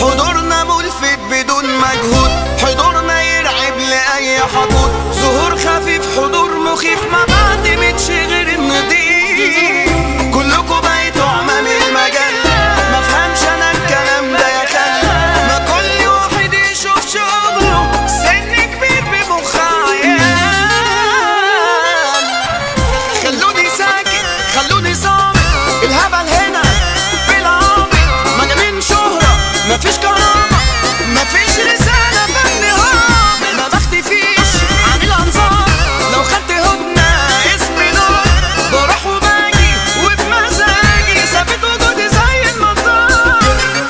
حضورنا ملفت بدون مجهود حضورنا يرعب لأي حقود ظهور خفيف حضور مخيف ما بعتمدش غير النضيف كلكوا بقيتوا عمام المجال ما فهمش انا الكلام ده يا خال ما كل واحد يشوف شغله سن كبير بمخ عيال خلوني ساكت خلوني صامت الهبل هنا بالعابط مجانين شهرة مفيش كرامة مفيش رسالة فن هابط ما بختفيش عامل انظار لو خدت هدنة اسمي نور بروح وباجي وبمزاجي ثابت وجودي زي المطار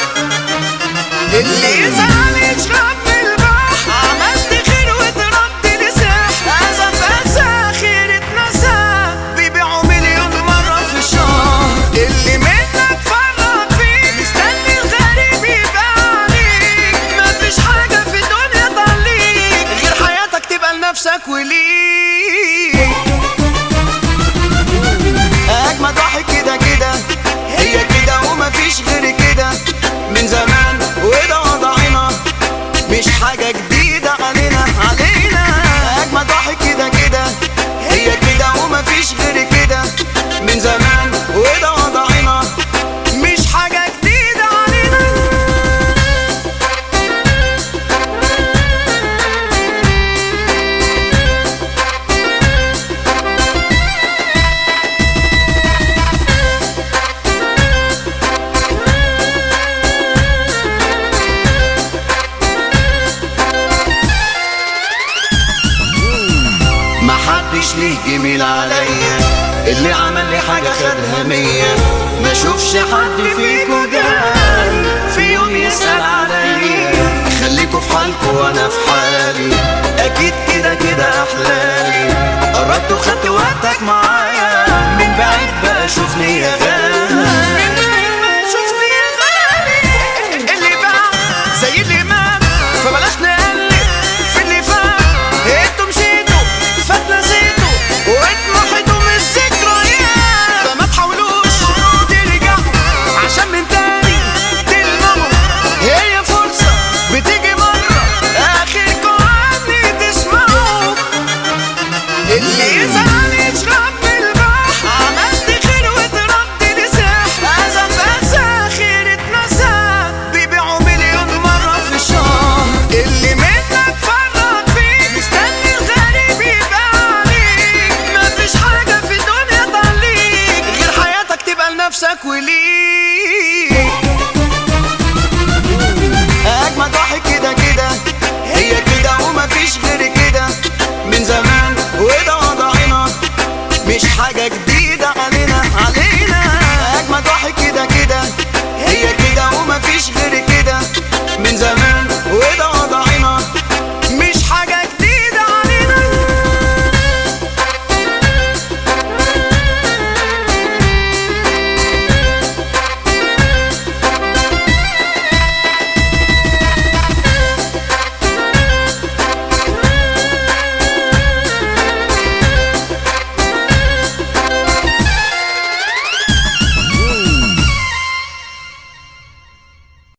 اللي يزعل يشرب من البحر عملت خير واترد لساح أزف أساخر اتنسى بيبيعوا مليون مرة في الشهر اللي منك فرط فيه مستني الغريب يبقى عليك مفيش حاجة في الدنيا تعليك غير حياتك تبقى لنفسك وليك اجمد واحد كده كده هي كده ومفيش غير كده من زمان وده وضعنا مش حاجة جديدة علينا علينا اجمد واحد كده كده هي كده ومفيش غير كده من زمان وده وضعنا مش حاجة جديدة علينا محدش ليه جميل عليا اللي عمل لي حاجة خدها مية ما اشوفش حد فيكو جاي في يوم يسأل عليا خليكوا في حالكوا وانا في